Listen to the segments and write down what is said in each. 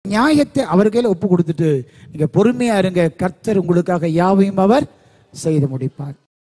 நியாயத்தை அவர் கையில ஒப்பு கொடுத்துட்டு நீங்க பொறுமையா இருங்க கர்த்தர் உங்களுக்காக யாவையும் அவர் செய்து முடிப்பார்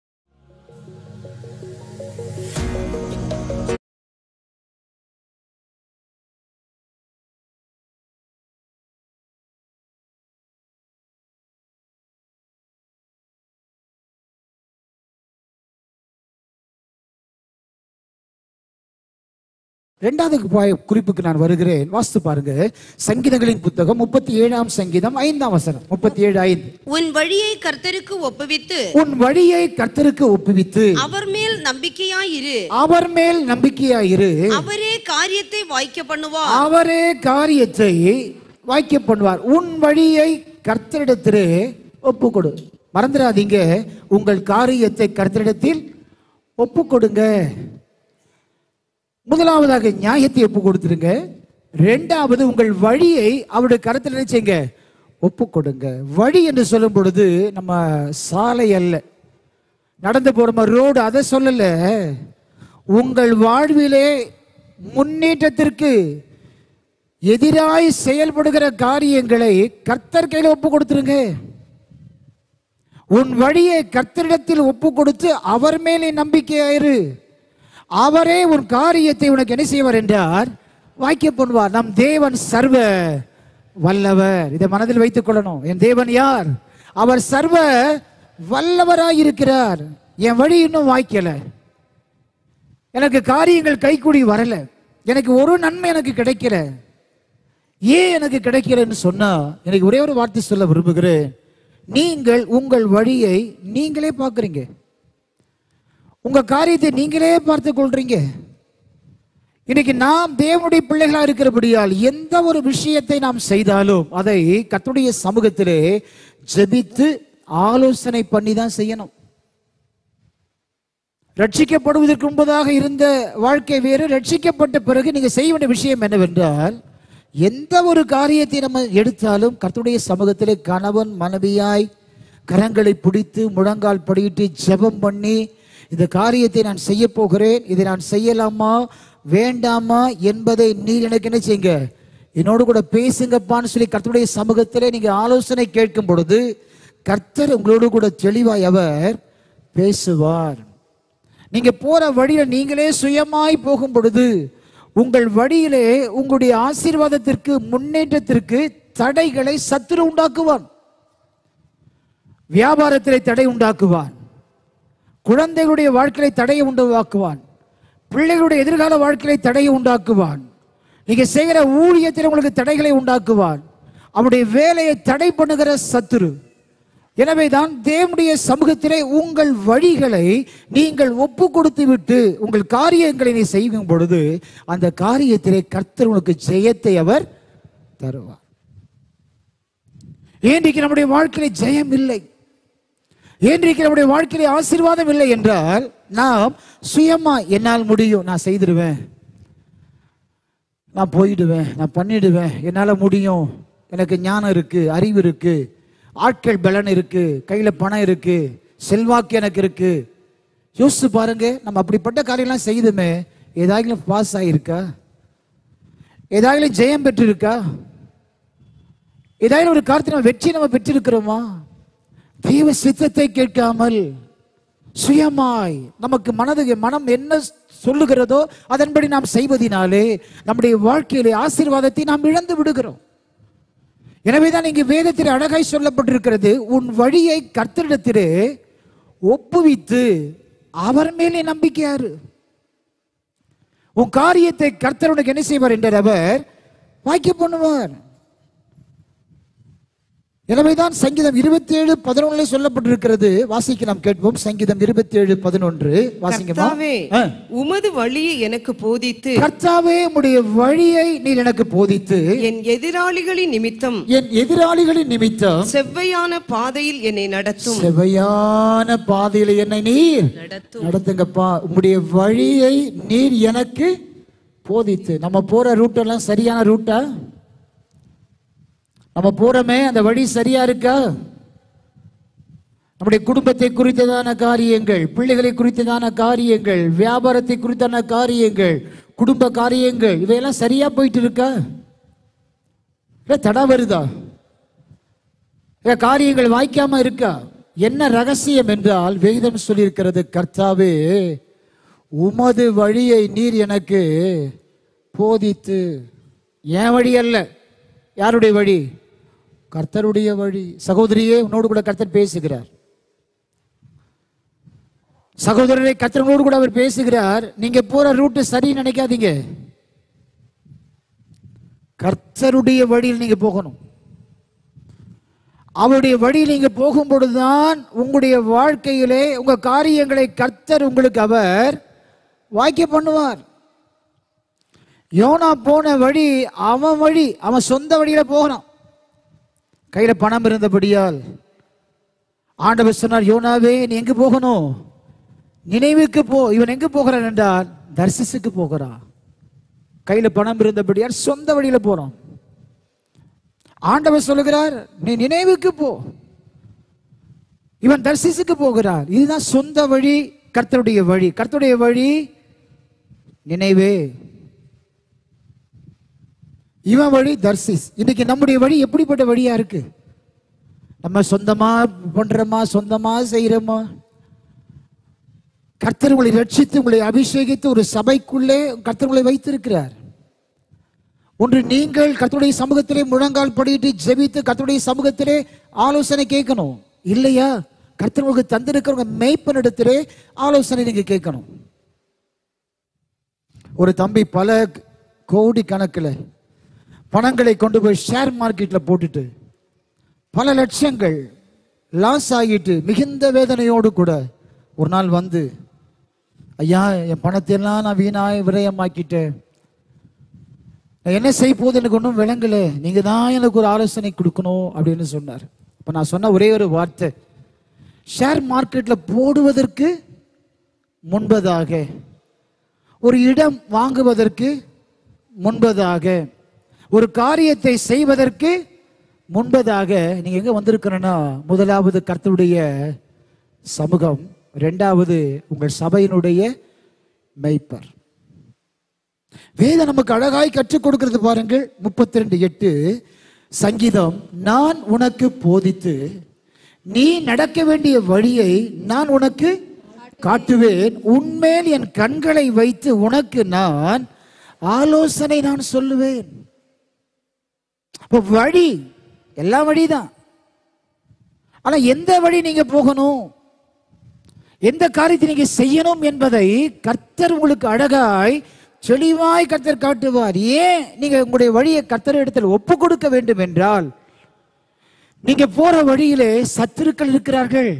இரண்டாவது பாய்- குறிப்புக்கு நான் வருகிறேன் வாஸ்து பாருங்க சங்கீதங்களின் புத்தகம் முப்பத்தி ஏழாம் சங்கீதம் ஐந்தாம் வசனம் முப்பத்தி ஏழு ஐந்து உன் வழியை கர்த்தருக்கு ஒப்புவித்து உன் வழியை கர்த்தருக்கு ஒப்புவித்து அவர் மேல் நம்பிக்கையாயிரு அவர் மேல் நம்பிக்கையாயிரு அவரே காரியத்தை வாய்க்க பண்ணுவார் அவரே காரியத்தை வாய்க்க பண்ணுவார் உன் வழியை கர்த்தரிடத்திலே ஒப்பு கொடு மறந்துடாதீங்க உங்கள் காரியத்தை கர்த்தரிடத்தில் ஒப்பு கொடுங்க முதலாவதாக நியாயத்தை ஒப்பு கொடுத்துருங்க ரெண்டாவது உங்கள் வழியை அவருடைய கருத்தில் நினைச்சீங்க ஒப்பு கொடுங்க வழி என்று சொல்லும் பொழுது நம்ம சாலை அல்ல நடந்து போறோம் ரோடு அதை சொல்லல உங்கள் வாழ்விலே முன்னேற்றத்திற்கு எதிராய் செயல்படுகிற காரியங்களை கர்த்தர் கையில் ஒப்பு கொடுத்துருங்க உன் வழியை கர்த்தரிடத்தில் ஒப்பு கொடுத்து அவர் மேலே நம்பிக்கையாயிரு அவரே உன் காரியத்தை உனக்கு என்ன செய்வார் என்றார் வாக்கிய பண்ணுவார் நம் தேவன் சர்வ வல்லவர் இதை மனதில் வைத்துக் கொள்ளணும் என் தேவன் யார் அவர் சர்வ வல்லவராய் இருக்கிறார் என் வழி இன்னும் வாய்க்கல எனக்கு காரியங்கள் கைக்கூடி வரல எனக்கு ஒரு நன்மை எனக்கு கிடைக்கல ஏன் எனக்கு கிடைக்கலன்னு சொன்னா எனக்கு ஒரே ஒரு வார்த்தை சொல்ல விரும்புகிறேன் நீங்கள் உங்கள் வழியை நீங்களே பார்க்குறீங்க உங்க காரியத்தை நீங்களே பார்த்து கொள்றீங்க இன்னைக்கு நாம் தேவனுடைய பிள்ளைகளா இருக்கிறபடியால் எந்த ஒரு விஷயத்தை நாம் செய்தாலும் அதை கர்த்தருடைய சமூகத்திலே ஜெபித்து ஆலோசனை பண்ணி தான் செய்யணும் ரட்சிக்கப்படுவதற்கு முன்பதாக இருந்த வாழ்க்கை வேறு ரட்சிக்கப்பட்ட பிறகு நீங்க செய்ய வேண்டிய விஷயம் என்னவென்றால் எந்த ஒரு காரியத்தை நம்ம எடுத்தாலும் கர்த்தருடைய சமூகத்திலே கணவன் மனைவியாய் கரங்களை பிடித்து முழங்கால் படியிட்டு ஜெபம் பண்ணி இந்த காரியத்தை நான் செய்ய போகிறேன் இதை நான் செய்யலாமா வேண்டாமா என்பதை நீர் எனக்கு என்ன செய்யுங்க என்னோடு கூட பேசுங்கப்பான்னு சொல்லி கர்த்தருடைய சமூகத்திலே நீங்க ஆலோசனை கேட்கும் பொழுது கர்த்தர் உங்களோடு கூட தெளிவாய் அவர் பேசுவார் நீங்க போற வழியில நீங்களே சுயமாய் போகும் பொழுது உங்கள் வழியிலே உங்களுடைய ஆசீர்வாதத்திற்கு முன்னேற்றத்திற்கு தடைகளை சத்துரு உண்டாக்குவான் வியாபாரத்திலே தடை உண்டாக்குவான் குழந்தைகளுடைய வாழ்க்கையை தடையை உண்டாக்குவான் பிள்ளைகளுடைய எதிர்கால வாழ்க்கையை தடையை உண்டாக்குவான் நீங்க செய்கிற ஊழியத்தில் உங்களுக்கு தடைகளை உண்டாக்குவான் அவருடைய வேலையை தடை பண்ணுகிற சத்துரு எனவேதான் தேவனுடைய சமூகத்திலே உங்கள் வழிகளை நீங்கள் ஒப்பு கொடுத்து விட்டு உங்கள் காரியங்களை நீ செய்யும் பொழுது அந்த காரியத்திலே கர்த்தர் உனக்கு ஜெயத்தை அவர் தருவார் இன்றைக்கு நம்முடைய வாழ்க்கையில ஜெயம் இல்லை இன்றைக்கு நம்முடைய வாழ்க்கையில ஆசீர்வாதம் இல்லை என்றால் நாம் சுயமா என்னால் முடியும் நான் செய்திருவேன் நான் போயிடுவேன் நான் பண்ணிடுவேன் என்னால் முடியும் எனக்கு ஞானம் இருக்கு அறிவு இருக்கு ஆட்கள் பலன் இருக்கு கையில பணம் இருக்கு செல்வாக்கு எனக்கு இருக்கு யோசிச்சு பாருங்க நம்ம அப்படிப்பட்ட காரியம்லாம் செய்துமே ஏதாவது பாஸ் ஆகியிருக்கா ஏதாவது ஜெயம் பெற்றிருக்கா ஏதாவது ஒரு காரியத்தை நம்ம வெற்றி நம்ம பெற்றிருக்கிறோமா தெய்வ சித்தத்தை கேட்காமல் சுயமாய் நமக்கு மனது மனம் என்ன சொல்லுகிறதோ அதன்படி நாம் செய்வதினாலே நம்முடைய வாழ்க்கையிலே ஆசீர்வாதத்தை நாம் இழந்து விடுகிறோம் எனவேதான் இங்கு வேதத்தில் அழகாய் சொல்லப்பட்டிருக்கிறது உன் வழியை கர்த்தரிடத்திலே ஒப்புவித்து அவர் மேலே நம்பிக்கையாரு உன் காரியத்தை கர்த்தர் உனக்கு என்ன செய்வார் என்றார் அவர் வாக்கிய பண்ணுவார் எனவேதான் சங்கீதம் இருபத்தி ஏழு பதினொன்னுல சொல்லப்பட்டிருக்கிறது வாசிக்க நாம் கேட்போம் சங்கீதம் இருபத்தி ஏழு பதினொன்று வாசிங்கம்மா கர்த்தாவே ஆ. உமது வழியை எனக்கு போதித்து கர்த்தாவே உம்முடைய வழியை நீர் எனக்கு போதித்து என் எதிராளிகளின் நிமித்தம் என் எதிராளிகளின் நிமித்தம் செவ்வையான பாதையில் என்னை நடத்தும் செவையான பாதையில என்னை நீர் நடத்தும் நடத்துங்கப்பா உம்முடைய வழியை நீர் எனக்கு போதித்து நம்ம போற ரூட்டெல்லாம் சரியான ரூட்டா நம்ம போறோமே அந்த வழி சரியா இருக்கா நம்முடைய குடும்பத்தை குறித்ததான காரியங்கள் பிள்ளைகளை குறித்ததான காரியங்கள் வியாபாரத்தை குறித்தான காரியங்கள் குடும்ப காரியங்கள் இவையெல்லாம் சரியா போயிட்டு இருக்கா இல்ல தடை வருதா இல்ல காரியங்கள் வாய்க்காம இருக்கா என்ன ரகசியம் என்றால் வேதம் சொல்லியிருக்கிறது கர்த்தாவே உமது வழியை நீர் எனக்கு போதித்து என் வழி அல்ல யாருடைய வழி கர்த்தருடைய வழி சகோதரியே உன்னோடு கூட கர்த்தர் பேசுகிறார் சகோதரரை கர்த்தரோடு கூட அவர் பேசுகிறார் நீங்க போற ரூட் சரி நினைக்காதீங்க கர்த்தருடைய வழியில் நீங்க போகணும் அவருடைய வழியில் நீங்க போகும் பொழுதுதான் உங்களுடைய வாழ்க்கையிலே உங்க காரியங்களை கர்த்தர் உங்களுக்கு அவர் வாய்க்க பண்ணுவார் யோனா போன வழி அவன் வழி அவன் சொந்த வழியில போகணும் கையில பணம் இருந்தபடியால் ஆண்டவர் சொன்னார் யோனாவே நீ எங்க போகணும் நினைவுக்கு போ இவன் எங்க போகிறான் என்றால் தர்சிசுக்கு போகிறான் கையில பணம் இருந்தபடியால் சொந்த வழியில போறான் ஆண்டவர் சொல்லுகிறார் நீ நினைவுக்கு போ இவன் தர்சிசுக்கு போகிறார் இதுதான் சொந்த வழி கர்த்தருடைய வழி கர்த்தருடைய வழி நினைவே இவன் வழி தர்சிஸ் இன்னைக்கு நம்முடைய வழி எப்படிப்பட்ட வழியா இருக்கு நம்ம சொந்தமா பண்றோமா சொந்தமா செய்யறோமா கர்த்தர் உங்களை ரட்சித்து உங்களை அபிஷேகித்து ஒரு சபைக்குள்ளே கர்த்தர் உங்களை வைத்திருக்கிறார் ஒன்று நீங்கள் கர்த்தருடைய சமூகத்திலே முழங்கால் படியிட்டு ஜெபித்து கர்த்தருடைய சமூகத்திலே ஆலோசனை கேட்கணும் இல்லையா கர்த்தர் உங்களுக்கு தந்திருக்கிறவங்க மெய்ப்பனிடத்திலே ஆலோசனை நீங்க கேட்கணும் ஒரு தம்பி பல கோடி கணக்கில் பணங்களை கொண்டு போய் ஷேர் மார்க்கெட்ல போட்டுட்டு பல லட்சங்கள் லாஸ் ஆகிட்டு மிகுந்த வேதனையோடு கூட ஒரு நாள் வந்து ஐயா என் பணத்தை எல்லாம் நான் வீணாய் விரயமாக்கிட்டேன் நான் என்ன செய்ய போகுது எனக்கு ஒன்றும் விளங்கல நீங்க தான் எனக்கு ஒரு ஆலோசனை கொடுக்கணும் அப்படின்னு சொன்னார் இப்போ நான் சொன்ன ஒரே ஒரு வார்த்தை ஷேர் மார்க்கெட்ல போடுவதற்கு முன்பதாக ஒரு இடம் வாங்குவதற்கு முன்பதாக ஒரு காரியத்தை செய்வதற்கு முன்பதாக நீங்க எங்க வந்திருக்கிறன்னா முதலாவது கர்த்தருடைய சமூகம் ரெண்டாவது உங்கள் சபையினுடைய மெய்ப்பர் வேதம் நமக்கு அழகாய் கற்றுக் கொடுக்கிறது பாருங்கள் முப்பத்தி ரெண்டு எட்டு சங்கீதம் நான் உனக்கு போதித்து நீ நடக்க வேண்டிய வழியை நான் உனக்கு காட்டுவேன் உன்மேல் என் கண்களை வைத்து உனக்கு நான் ஆலோசனை நான் சொல்லுவேன் அப்போ வழி எல்லா வழிதான் ஆனா எந்த வழி நீங்க போகணும் எந்த காரியத்தை நீங்க செய்யணும் என்பதை கர்த்தர் உங்களுக்கு அழகாய் தெளிவாய் கர்த்தர் காட்டுவார் ஏன் நீங்க உங்களுடைய வழியை கர்த்தர் இடத்தில் ஒப்பு கொடுக்க வேண்டும் என்றால் நீங்க போற வழியிலே சத்துருக்கள் இருக்கிறார்கள்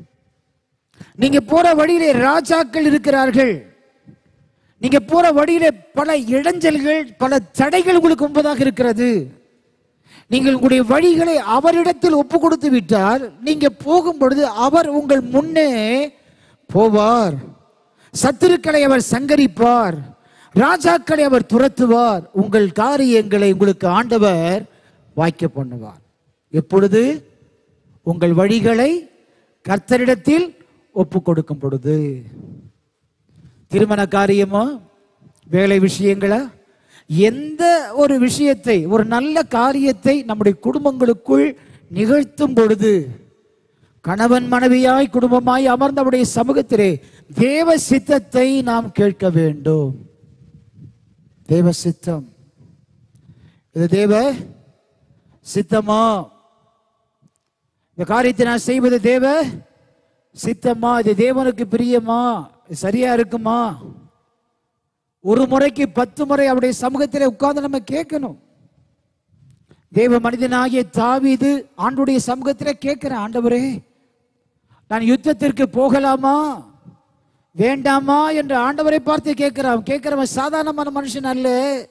நீங்க போற வழியிலே ராஜாக்கள் இருக்கிறார்கள் நீங்க போற வழியிலே பல இடைஞ்சல்கள் பல தடைகள் உங்களுக்கு முன்பதாக இருக்கிறது நீங்கள் உங்களுடைய வழிகளை அவரிடத்தில் ஒப்பு கொடுத்து விட்டால் நீங்க போகும் பொழுது அவர் உங்கள் முன்னே போவார் சத்துருக்களை அவர் சங்கரிப்பார் ராஜாக்களை அவர் துரத்துவார் உங்கள் காரியங்களை உங்களுக்கு ஆண்டவர் வாய்க்க பண்ணுவார் எப்பொழுது உங்கள் வழிகளை கர்த்தரிடத்தில் ஒப்பு கொடுக்கும் பொழுது திருமண காரியமா வேலை விஷயங்களா எந்த ஒரு விஷயத்தை ஒரு நல்ல காரியத்தை நம்முடைய குடும்பங்களுக்குள் நிகழ்த்தும் பொழுது கணவன் மனைவியாய் குடும்பமாய் அமர்ந்தவுடைய சமூகத்திலே தேவ சித்தத்தை நாம் கேட்க வேண்டும் தேவ சித்தம் இது தேவ சித்தமா இந்த காரியத்தை நான் செய்வது தேவ சித்தமா இது தேவனுக்கு பிரியமா இது சரியா இருக்குமா ஒரு முறைக்கு பத்து முறை அவருடைய சமூகத்திலே உட்கார்ந்து நம்ம கேட்கணும் தேவ மனிதனாகிய தாவீது ஆண்டுடைய சமூகத்திலே கேட்கிறேன் ஆண்டவரே நான் யுத்தத்திற்கு போகலாமா வேண்டாமா என்று ஆண்டவரை பார்த்து கேட்கிறான் கேட்கிறவன் சாதாரணமான மனுஷன் அல்ல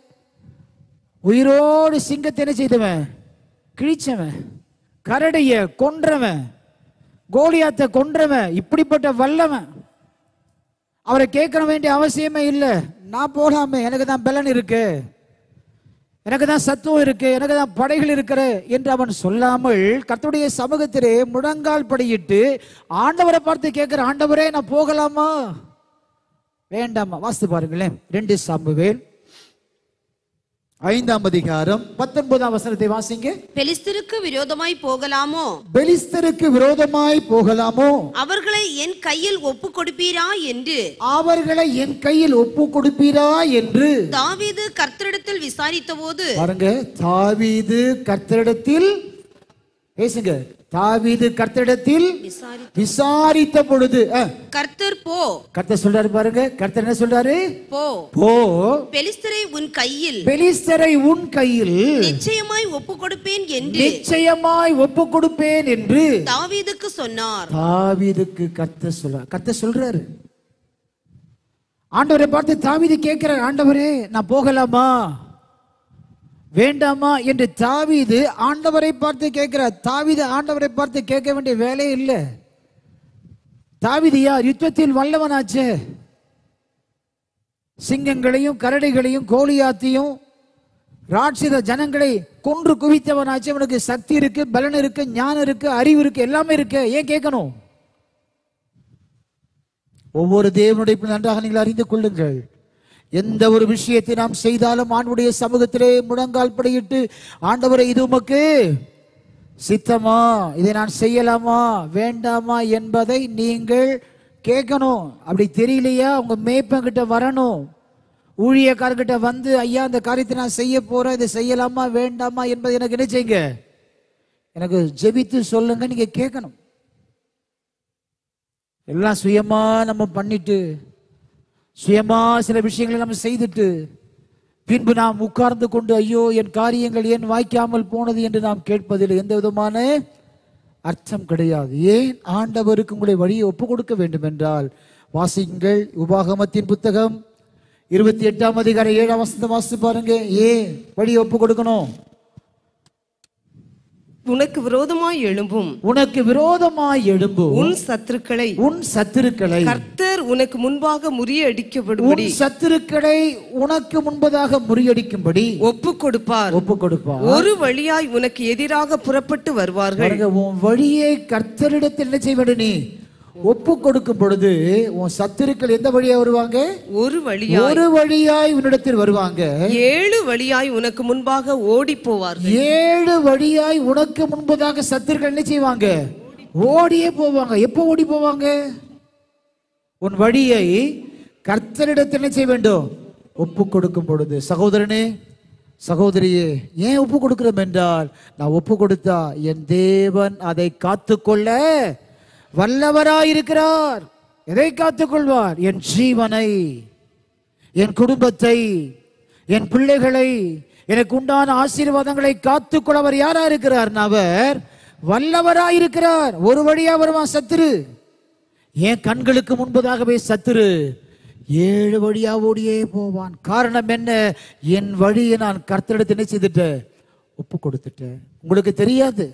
உயிரோடு சிங்கத்தை என்ன செய்தவன் கிழிச்சவன் கரடைய கொன்றவன் கோலியாத்தை கொன்றவன் இப்படிப்பட்ட வல்லவன் அவரை கேட்க வேண்டிய அவசியமே இல்லை நான் போடாம எனக்கு தான் பலன் இருக்கு எனக்கு தான் சத்துவம் இருக்கு எனக்கு தான் படைகள் இருக்கிற என்று அவன் சொல்லாமல் கர்த்தருடைய சமூகத்திலே முழங்கால் படியிட்டு ஆண்டவரை பார்த்து கேட்கிற ஆண்டவரே நான் போகலாமா வேண்டாமா வாசித்து பாருங்களேன் ரெண்டு சாம்புவேல் ஐந்தாம் அதிகாரம் பத்தொன்பதாம் வசனத்தை வாசிங்க பெலிஸ்தருக்கு விரோதமாய் போகலாமோ பெலிஸ்தருக்கு விரோதமாய் போகலாமோ அவர்களை என் கையில் ஒப்பு கொடுப்பீரா என்று அவர்களை என் கையில் ஒப்பு கொடுப்பீரா என்று தாவீது கர்த்தரிடத்தில் விசாரித்தபோது பாருங்க தாவீது கர்த்தரிடத்தில் பேசுங்க தாவீது கர்த்தரிடத்தில் விசாரி விசாரித்த பொழுது அஹ், கர்த்தர் போ கர்த்தர் சொல்றாரு பாருங்க கர்த்தர் என்ன சொல்றாரு போ போ பெலிஸ்தரை உன் கையில் பெலிஸ்தரை உன் கையில் நிச்சயமாய் ஒப்பு கொடுப்பேன் என்று நிச்சயமாய் ஒப்பு கொடுப்பேன் என்று தாவீதுக்கு சொன்னார் தாவீதுக்கு கர்த்தர் சொல்றார் கர்த்தர் சொல்றாரு ஆண்டவரை பார்த்து தாவீது கேட்கிறார் ஆண்டவரே நான் போகலாமா வேண்டாமா என்று தாவீது ஆண்டவரை பார்த்து கேட்கிறார் தாவீது ஆண்டவரை பார்த்து கேட்க வேண்டிய வேலையே இல்லை தாவீது யார் யுத்தத்தில் வல்லவனாச்சே சிங்கங்களையும் கரடிகளையும் கோலியாத்தையும் ராட்சித ஜனங்களை கொன்று குவித்தவனாச்சு அவனுக்கு சக்தி இருக்கு பலன் இருக்கு ஞானம் இருக்கு அறிவு இருக்கு எல்லாமே இருக்கு ஏன் கேட்கணும் ஒவ்வொரு தேவனுடைய பிள்ளை நன்றாக நீங்கள் அறிந்து கொள்ளுங்கள் எந்த ஒரு விஷயத்தை நாம் செய்தாலும் ஆண்டுடைய சமூகத்திலே முழங்கால் படையிட்டு ஆண்டவரை இது உமக்கு சித்தமா இதை நான் செய்யலாமா வேண்டாமா என்பதை நீங்கள் கேட்கணும் அப்படி தெரியலையா உங்க மேய்ப்பங்கிட்ட வரணும் ஊழியக்காரர்கிட்ட வந்து ஐயா இந்த காரியத்தை நான் செய்ய போறேன் இதை செய்யலாமா வேண்டாமா என்பதை எனக்கு என்ன செய்யுங்க எனக்கு ஜெபித்து சொல்லுங்க நீங்க கேட்கணும் எல்லாம் சுயமா நம்ம பண்ணிட்டு சுயமா சில விஷயங்களை நம்ம செய்துட்டு பின்பு நாம் உட்கார்ந்து கொண்டு ஐயோ என் காரியங்கள் ஏன் வாய்க்காமல் போனது என்று நாம் கேட்பதில் எந்த விதமான அர்த்தம் கிடையாது ஏன் ஆண்டவருக்கு உங்களை வழியை ஒப்பு கொடுக்க வேண்டும் என்றால் வாசிங்கள் உபாகமத்தின் புத்தகம் இருபத்தி எட்டாம் அதிகாரம் ஏழாம் வசந்த வாசித்து பாருங்க ஏன் வழியை ஒப்பு கொடுக்கணும் உனக்கு விரோதமாய் எழும்பும் உனக்கு விரோதமாய் எழும்பும் உன் சத்துருக்களை உன் சத்துருக்களை கர்த்தர் உனக்கு முன்பாக முறியடிக்கப்படும்படி உன் சத்துருக்களை உனக்கு முன்பதாக முறியடிக்கும்படி ஒப்பு கொடுப்பார் ஒப்பு கொடுப்பார் ஒரு வழியாய் உனக்கு எதிராக புறப்பட்டு வருவார்கள் பாருங்க, உன் வழியை கர்த்தரிடத்தில் என்ன செய்ய வேண்டும் நீ ஒப்பு கொடுக்கும் பொழுது உன் சத்துருக்கள் எந்த வழியா வருவாங்க ஒரு வழியாய் ஒரு வழியாய் உன்னிடத்தில் வருவாங்க ஏழு வழியாய் உனக்கு முன்பாக ஓடி போவார்கள் ஏழு வழியாய் உனக்கு முன்பதாக சத்துருக்கள் என்ன செய்வாங்க ஓடியே போவாங்க எப்போ ஓடி போவாங்க உன் வழியை கர்த்தரிடத்தில் என்ன செய்ய வேண்டும் ஒப்பு கொடுக்கும் பொழுது சகோதரனே சகோதரியே ஏன் ஒப்பு கொடுக்கிறோம் என்றால் நான் ஒப்பு கொடுத்தா என் தேவன் அதை காத்துக்கொள்ள வல்லவராயிருக்கிறார் எதை காத்துக்கொள்வார் என் ஜீவனை என் குடும்பத்தை என் பிள்ளைகளை எனக்கு உண்டான ஆசீர்வாதங்களை காத்துக்கொள்ள அவர் யாரா இருக்கிறார் அவர் வல்லவராயிருக்கிறார் ஒரு வழியா வருவான் சத்துரு என் கண்களுக்கு முன்பதாகவே சத்துரு ஏழு வழியா ஓடியே போவான் காரணம் என்ன என் வழியை நான் கர்த்தரிடத்தை என்ன செய்துட்டேன் ஒப்பு கொடுத்துட்டேன் உங்களுக்கு தெரியாது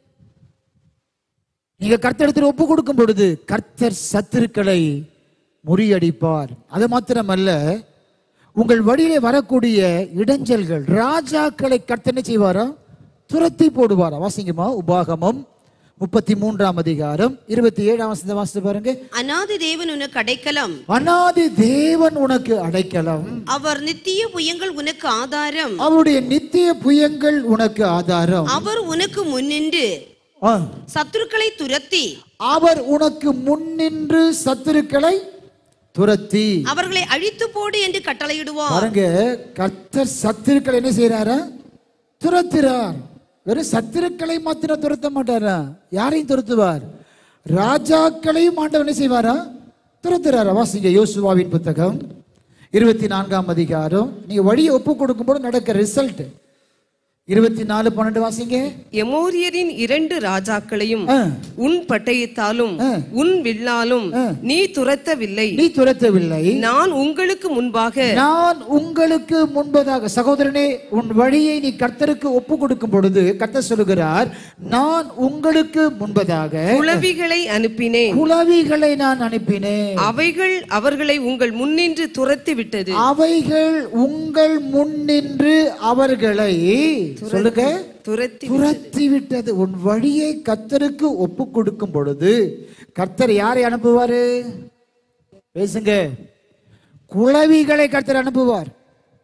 நீங்க கர்த்தரிடத்தில் ஒப்பு கொடுக்கும் பொழுது கர்த்தர் சத்துருக்களை முறியடிப்பார் அது மாத்திரமல்ல உங்கள் வழியிலே வரக்கூடிய இடைஞ்சல்கள் ராஜாக்களை கர்த்தர் என்ன செய்வாரா துரத்தி போடுவாரா வாசிங்கம்மா உபாகமம் முப்பத்தி மூன்றாம் அதிகாரம் இருபத்தி ஏழாம் வசனத்தை வாசித்து பாருங்க அநாதி தேவன் உனக்கு அடைக்கலம் அனாதி தேவன் உனக்கு அடைக்கலம் அவர் நித்திய புயங்கள் உனக்கு ஆதாரம் அவருடைய நித்திய புயங்கள் உனக்கு ஆதாரம் அவர் உனக்கு முன்னின்று ஆ. சத்துருக்களை துரத்தி அவர் உனக்கு முன்னின்று சத்துருக்களை துரத்தி அவர்களை அழித்து போடு என்று கட்டளையிடுவார் பாருங்க கர்த்தர் சத்துருக்களை என்ன செய்யறாரா துரத்துறார் வெறும் சத்துருக்களை மாத்திரம் துரத்த மாட்டாரா யாரையும் துரத்துவார் ராஜாக்களையும் ஆண்டவர் என்ன செய்வாரா துரத்துறாரா வாசிங்க யோசுவாவின் புத்தகம் இருபத்தி நான்காம் அதிகாரம் நீங்க வழியை ஒப்பு கொடுக்கும்போது நடக்க ரிசல்ட் இருபத்தி நாலு பன்னெண்டு வாசிங்க எமோரியரின் இரண்டு ராஜாக்களையும் ஆ. உன் பட்டயத்தாலும் உன் வில்லாலும் நீ துரத்தவில்லை நீ துரத்தவில்லை நான் உங்களுக்கு முன்பாக நான் உங்களுக்கு முன்பதாக சகோதரனே உன் வழியை நீ கர்த்தருக்கு ஒப்பு கொடுக்கும் பொழுது கர்த்தர் சொல்லுகிறார் நான் உங்களுக்கு முன்பதாக குளவிகளை அனுப்பினேன் குளவிகளை நான் அனுப்பினேன் அவைகள் அவர்களை உங்கள் முன்னின்று துரத்தி விட்டது அவைகள் உங்கள் முன் நின்று அவர்களை சொல்லுங்க துரத்தி துரத்தி விட்டது உன் வழியை கர்த்தருக்கு ஒப்பு கொடுக்கும் பொழுது கர்த்தர் யாரை அனுப்புவாரு பேசுங்க குளவிகளை கர்த்தர் அனுப்புவார்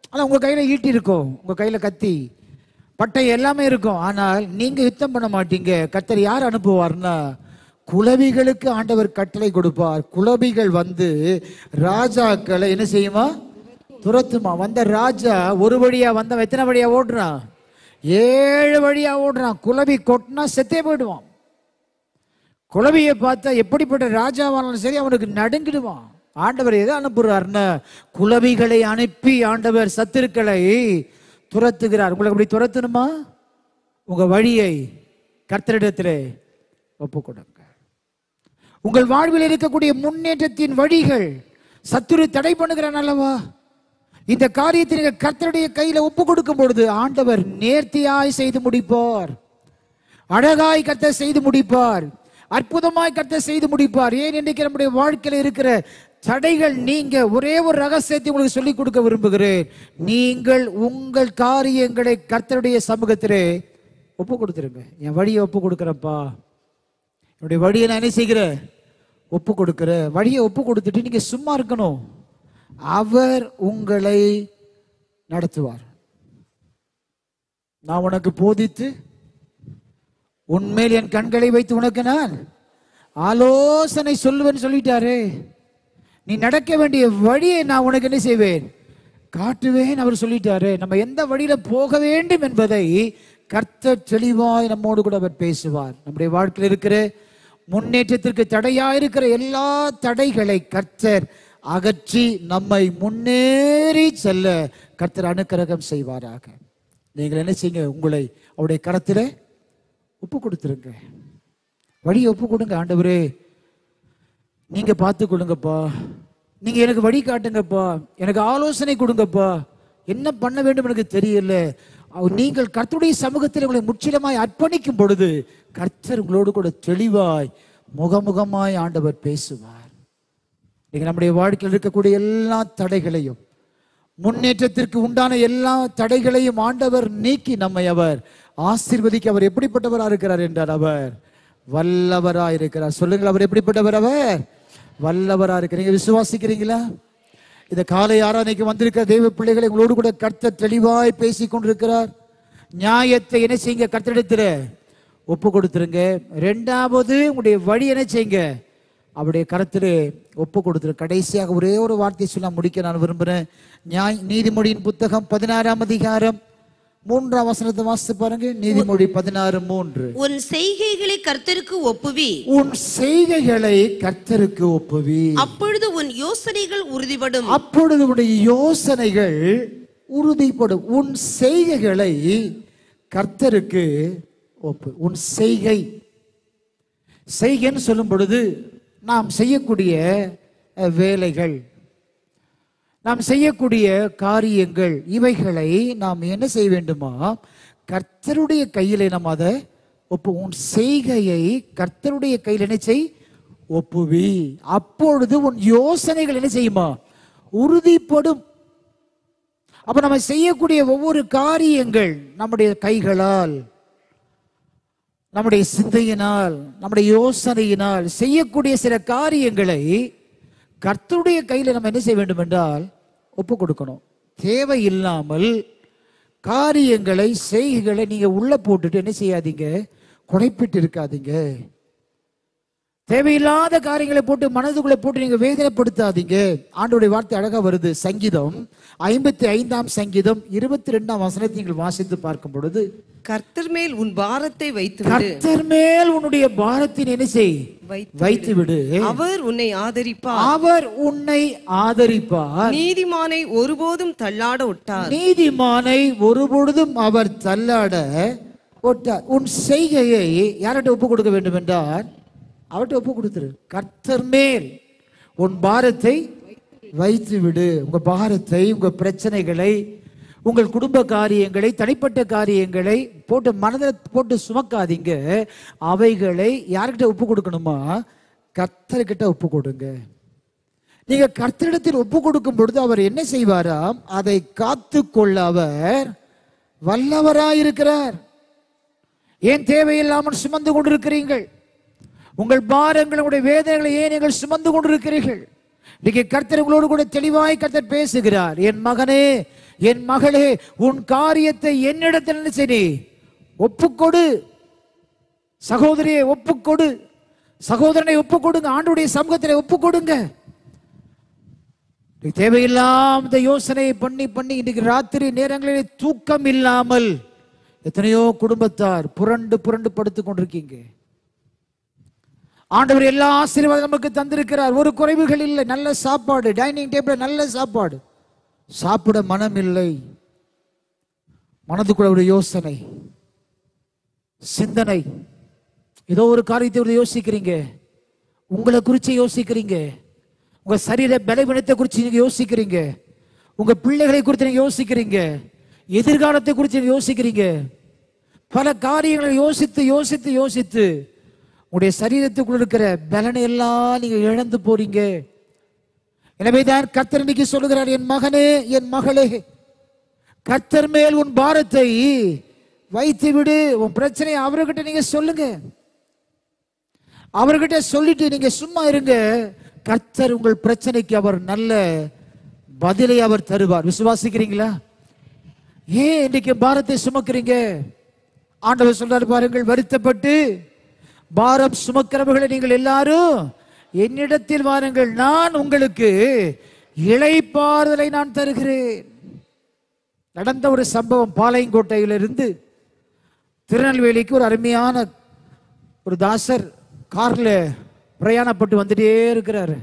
ஆனால் உங்கள் கையில் ஈட்டி இருக்கும் உங்கள் கையில் கத்தி பட்டை எல்லாமே இருக்கும் ஆனால் நீங்கள் யுத்தம் பண்ண மாட்டீங்க கர்த்தர் யார் அனுப்புவார்னா குலவிகளுக்கு ஆண்டவர் கட்டளை கொடுப்பார் குலவிகள் வந்து ராஜாக்களை என்ன செய்யுமா துரத்துமா வந்த ராஜா ஒரு வழியா வந்த எத்தனை வழியா ஓடுறான் ஏழு வழியா ஓடுறான் குலவி கொட்டினா செத்தே போயிடுவான் குலவியை பார்த்தா எப்படிப்பட்ட ராஜாவானாலும் சரி அவனுக்கு நடுங்கிடுவான் ஆண்டவர் எதை அனுப்புறாருன்னா குலவிகளை அனுப்பி ஆண்டவர் சத்துருக்களை துரத்துகிறார் உங்களுக்கு அப்படி துரத்தணுமா உங்க வழியை கர்த்தரிடத்திலே ஒப்பு கொடுங்க உங்கள் வாழ்வில் இருக்கக்கூடிய முன்னேற்றத்தின் வழிகள் சத்துரு தடை பண்ணுகிறான் அல்லவா இந்த காரியத்தை நீங்க கர்த்தருடைய கையில ஒப்பு கொடுக்கும் பொழுது ஆண்டவர் நேர்த்தியாய் செய்து முடிப்பார் அழகாய் கர்த்தர் செய்து முடிப்பார் அற்புதமாய் கர்த்தர் செய்து முடிப்பார் ஏன் இன்றைக்கு நம்முடைய வாழ்க்கையில் இருக்கிற தடைகள் நீங்க ஒரே ஒரு ரகசியத்தை உங்களுக்கு சொல்லிக் கொடுக்க விரும்புகிறேன் நீங்கள் உங்கள் காரியங்களை கர்த்தருடைய சமூகத்திலே ஒப்பு கொடுத்துருங்க என் வழியை ஒப்பு கொடுக்குறேன்ப்பா என்னுடைய வழியை நான் என்ன செய்கிறேன் ஒப்பு கொடுக்கிறேன் வழியை ஒப்பு கொடுத்துட்டு நீங்க சும்மா இருக்கணும் அவர் உங்களை நடத்துவார் நான் உனக்கு போதித்து உன்மேல் என் கண்களை வைத்து உனக்கு நான் ஆலோசனை சொல்லுவேன்னு சொல்லிட்டாரே நீ நடக்க வேண்டிய வழியை நான் உனக்கு என்ன செய்வேன் காட்டுவேன் அவர் சொல்லிட்டாரு நம்ம எந்த வழியில போக வேண்டும் என்பதை கர்த்தர் தெளிவாய் நம்மோடு கூட அவர் பேசுவார் நம்முடைய வாழ்க்கையில் இருக்கிற முன்னேற்றத்திற்கு தடையா இருக்கிற எல்லா தடைகளை கர்த்தர் அகற்றி நம்மை முன்னேறி செல்ல கர்த்தர் அனுக்கிரகம் செய்வாராக நீங்கள் என்ன செய்யுங்க உங்களை அவருடைய கரத்திலே ஒப்பு கொடுத்துருங்க வழியை ஒப்பு கொடுங்க ஆண்டவரே நீங்க பார்த்து கொடுங்கப்பா நீங்க எனக்கு வழி காட்டுங்கப்பா எனக்கு ஆலோசனை கொடுங்கப்பா என்ன பண்ண வேண்டும் எனக்கு தெரியல அவர் நீங்கள் கர்த்தருடைய சமூகத்தில் உங்களை முற்றிலுமாய் அர்ப்பணிக்கும் பொழுது கர்த்தர் உங்களோடு கூட தெளிவாய் முகமுகமாய் ஆண்டவர் பேசுவார் நீங்க நம்முடைய வாழ்க்கையில் இருக்கக்கூடிய எல்லா தடைகளையும் முன்னேற்றத்திற்கு உண்டான எல்லா தடைகளையும் ஆண்டவர் நீக்கி நம்மை அவர் ஆசீர்வதிக்க அவர் எப்படிப்பட்டவரா இருக்கிறார் என்றார் அவர் வல்லவரா இருக்கிறார் சொல்லுங்கள் அவர் எப்படிப்பட்டவர் அவர் வல்லவரா இருக்கிறீங்க விசுவாசிக்கிறீங்களா இந்த காலை ஆராதனைக்கு வந்திருக்கிற தெய்வ பிள்ளைகளை உங்களோடு கூட கர்த்தர் தெளிவாய் பேசி கொண்டிருக்கிறார் நியாயத்தை என்ன செய்யுங்க கர்த்தரிடத்தில் ஒப்பு கொடுத்துருங்க ரெண்டாவது உங்களுடைய வழி என்ன செய்யுங்க அவருடைய கரத்திலே ஒப்பு கொடுத்துரு கடைசியாக ஒரே ஒரு வார்த்தை சொல்ல முடிக்க நான் விரும்புகிறேன் நியாய் நீதிமொழியின் புத்தகம் பதினாறாம் அதிகாரம் மூன்றாம் வசனத்தை வாசித்து பாருங்க நீதிமொழி பதினாறு மூன்று உன் செய்கைகளை கர்த்தருக்கு ஒப்புவி உன் செய்கைகளை கர்த்தருக்கு ஒப்புவி அப்பொழுது உன் யோசனைகள் உறுதிப்படும் அப்பொழுது உடைய யோசனைகள் உறுதிப்படும் உன் செய்கைகளை கர்த்தருக்கு ஒப்பு உன் செய்கை செய்கைன்னு சொல்லும் பொழுது நாம் செய்யக்கூடிய அஹ், வேலைகள் நாம் செய்யக்கூடிய காரியங்கள் இவைகளை நாம் என்ன செய்ய வேண்டுமா கர்த்தருடைய கையிலே நாம் அதை ஒப்பு உன் செய்கையை கர்த்தருடைய கையில் என்ன செய் ஒப்புவி அப்பொழுது உன் யோசனைகள் என்ன செய்யுமா உறுதிப்படும் அப்ப நம்ம செய்யக்கூடிய ஒவ்வொரு காரியங்கள் நம்முடைய கைகளால் நம்முடைய சிந்தையினால் நம்முடைய யோசனையினால் செய்யக்கூடிய சில காரியங்களை கர்த்தருடைய கையில் நம்ம என்ன செய்ய வேண்டும் என்றால் ஒப்பு கொடுக்கணும் தேவையில்லாமல் காரியங்களை செய்கைகளை நீங்க உள்ள போட்டுட்டு என்ன செய்யாதீங்க குறைப்பிட்டு இருக்காதீங்க தேவையில்லாத காரியங்களை போட்டு மனதுக்குள்ள போட்டு நீங்க வேதனைப்படுத்தாதீங்க ஆண்டோடைய வார்த்தை அழகா வருது சங்கீதம் ஐம்பத்தி ஐந்தாம் சங்கீதம் இருபத்தி ரெண்டாம் வசனத்தை நீங்கள் வாசித்து பார்க்கும் பொழுது கர்த்தர் மேல் உன் பாரத்தை வைத்து விடு கர்த்தர் மேல் உன்னுடைய பாரத்தின் என்ன செய் வைத்து வைத்து விடு அவர் உன்னை ஆதரிப்பார் அவர் உன்னை ஆதரிப்பார் நீதிமானை ஒருபோதும் தள்ளாட விட்டார் நீதிமானை ஒருபொழுதும் அவர் தள்ளாட ஒட்டார் உன் செய்கையை யார்கிட்ட ஒப்பு கொடுக்க வேண்டும் என்றால் அவர்கிட்ட ஒப்பு கொடுத்துரு கர்த்தர் மேல் உன் பாரத்தை வைத்து விடு உங்க பாரத்தை உங்க பிரச்சனைகளை உங்கள் குடும்ப காரியங்களை தனிப்பட்ட காரியங்களை போட்டு மனதில் போட்டு சுமக்காதீங்க அவைகளை யார்கிட்ட ஒப்பு கொடுக்கணுமா கர்த்தர்கிட்ட ஒப்பு கொடுங்க நீங்க கர்த்தரிடத்தில் ஒப்பு கொடுக்கும் பொழுது அவர் என்ன செய்வாராம் அதை காத்து கொள்ள அவர் வல்லவராயிருக்கிறார் ஏன் தேவையில்லாமல் சுமந்து கொண்டிருக்கிறீர்கள் உங்கள் பாரங்கள் உங்களுடைய வேதனைகளை ஏன் நீங்கள் சுமந்து கொண்டிருக்கிறீர்கள் இன்னைக்கு கர்த்தர் உங்களோடு கூட தெளிவாய் கர்த்தர் பேசுகிறார் என் மகனே என் மகளே உன் காரியத்தை என்னிடத்தில் என்ன செய் நீ ஒப்புக்கொடு சகோதரியை ஒப்புக்கொடு சகோதரனை ஒப்புக்கொடுங்க ஆண்டுடைய சமூகத்தில் ஒப்புக்கொடுங்க இன்னைக்கு தேவையில்லாம இந்த யோசனையை பண்ணி பண்ணி இன்னைக்கு ராத்திரி நேரங்களில் தூக்கம் இல்லாமல் எத்தனையோ குடும்பத்தார் புரண்டு புரண்டு படுத்துக் கொண்டிருக்கீங்க ஆண்டவர் எல்லா ஆசீர்வாதம் நமக்கு தந்திருக்கிறார் ஒரு குறைவுகள் இல்லை நல்ல சாப்பாடு டைனிங் டேபிள் நல்ல சாப்பாடு சாப்பிட மனம் இல்லை மனதுக்குள்ள ஒரு யோசனை சிந்தனை ஏதோ ஒரு காரியத்தை ஒரு யோசிக்கிறீங்க உங்களை குறித்து யோசிக்கிறீங்க உங்க சரீர பலவீனத்தை குறித்து நீங்க யோசிக்கிறீங்க உங்க பிள்ளைகளை குறித்து நீங்க யோசிக்கிறீங்க எதிர்காலத்தை குறித்து நீங்க யோசிக்கிறீங்க பல காரியங்களை யோசித்து யோசித்து யோசித்து உங்களுடைய சரீரத்துக்குள்ள இருக்கிற பலனை எல்லாம் நீங்க இழந்து போறீங்க எனவே தான் கர்த்தர் இன்னைக்கு சொல்லுகிறார் என் மகனே என் மகளே கர்த்தர் மேல் உன் பாரத்தை வைத்து விடு உன் பிரச்சனையை அவர்கிட்ட நீங்க சொல்லுங்க அவர்கிட்ட சொல்லிட்டு நீங்க சும்மா இருங்க கர்த்தர் உங்கள் பிரச்சனைக்கு அவர் நல்ல பதிலை அவர் தருவார் விசுவாசிக்கிறீங்களா ஏன் இன்னைக்கு பாரத்தை சுமக்கிறீங்க ஆண்டவர் சொல்றாரு பாருங்கள் வருத்தப்பட்டு பாரம் சுமக்கிறவர்களை நீங்கள் எல்லாரும் என்னிடத்தில் வாருங்கள் நான் உங்களுக்கு இளைப்பாறுதலை நான் தருகிறேன் நடந்த ஒரு சம்பவம் பாளையங்கோட்டையிலிருந்து திருநெல்வேலிக்கு ஒரு அருமையான ஒரு தாசர் கார்ல பிரயாணப்பட்டு வந்துட்டே இருக்கிறாரு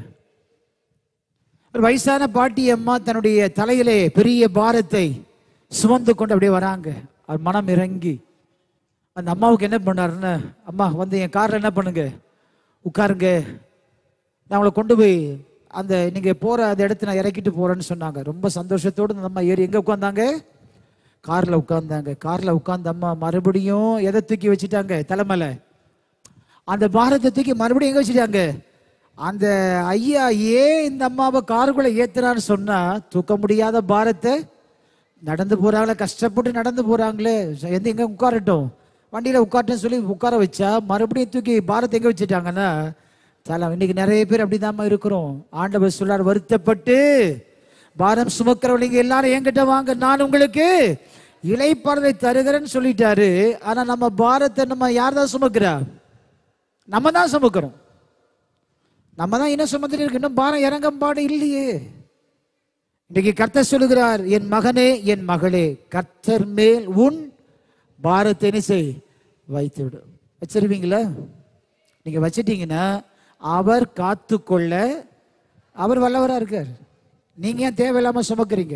ஒரு வயசான பாட்டி அம்மா தன்னுடைய தலையிலே பெரிய பாரத்தை சுமந்து கொண்டு அப்படியே வராங்க அவர் மனம் இறங்கி அந்த அம்மாவுக்கு என்ன பண்ணாருன்னு அம்மா வந்து என் கார்ல என்ன பண்ணுங்க உட்காருங்க நான் உங்களை கொண்டு போய் அந்த நீங்க போற அந்த இடத்த நான் இறக்கிட்டு போறேன்னு சொன்னாங்க ரொம்ப சந்தோஷத்தோடு அந்த அம்மா ஏறி எங்க உட்காந்தாங்க கார்ல உட்கார்ந்தாங்க கார்ல உட்கார்ந்த அம்மா மறுபடியும் எதை தூக்கி வச்சுட்டாங்க தலைமையில அந்த பாரத்தை தூக்கி மறுபடியும் எங்க வச்சுட்டாங்க அந்த ஐயா ஏன் இந்த அம்மாவை காருக்குள்ள ஏத்துறான்னு சொன்னா தூக்க முடியாத பாரத்தை நடந்து போறாங்களே கஷ்டப்பட்டு நடந்து போறாங்களே எந்த எங்க உட்காரட்டும் வண்டியில உட்காரட்டும் சொல்லி உட்கார வச்சா மறுபடியும் தூக்கி பாரத்தை எங்க வச்சுட்டாங்கன்னா தலை இன்னைக்கு நிறைய பேர் அப்படிதாம்மா இருக்கிறோம் ஆண்டவர் சொல்றார் வருத்தப்பட்டு பாரம் சுமக்கிறவங்க நீங்க எல்லாரும் என்கிட்ட வாங்க நான் உங்களுக்கு இலைப்பாறுதலை தருகிறேன்னு சொல்லிட்டாரு ஆனா நம்ம பாரத்தை நம்ம யார் தான் சுமக்கிறா நம்ம தான் சுமக்கிறோம் நம்ம தான் என்ன சுமந்துட்டு இருக்கு இன்னும் பாரம் இறங்கம் பாடு இல்லையே இன்னைக்கு கர்த்தர் சொல்லுகிறார் என் மகனே என் மகளே கர்த்தர் மேல் உன் பாரத்தை என்ன செய் வைத்து விடு வச்சிருவீங்களா நீங்க வச்சிட்டீங்கன்னா அவர் காத்துக்கொள்ள அவர் வல்லவரா இருக்கார் நீங்க ஏன் தேவையில்லாம சுமக்கிறீங்க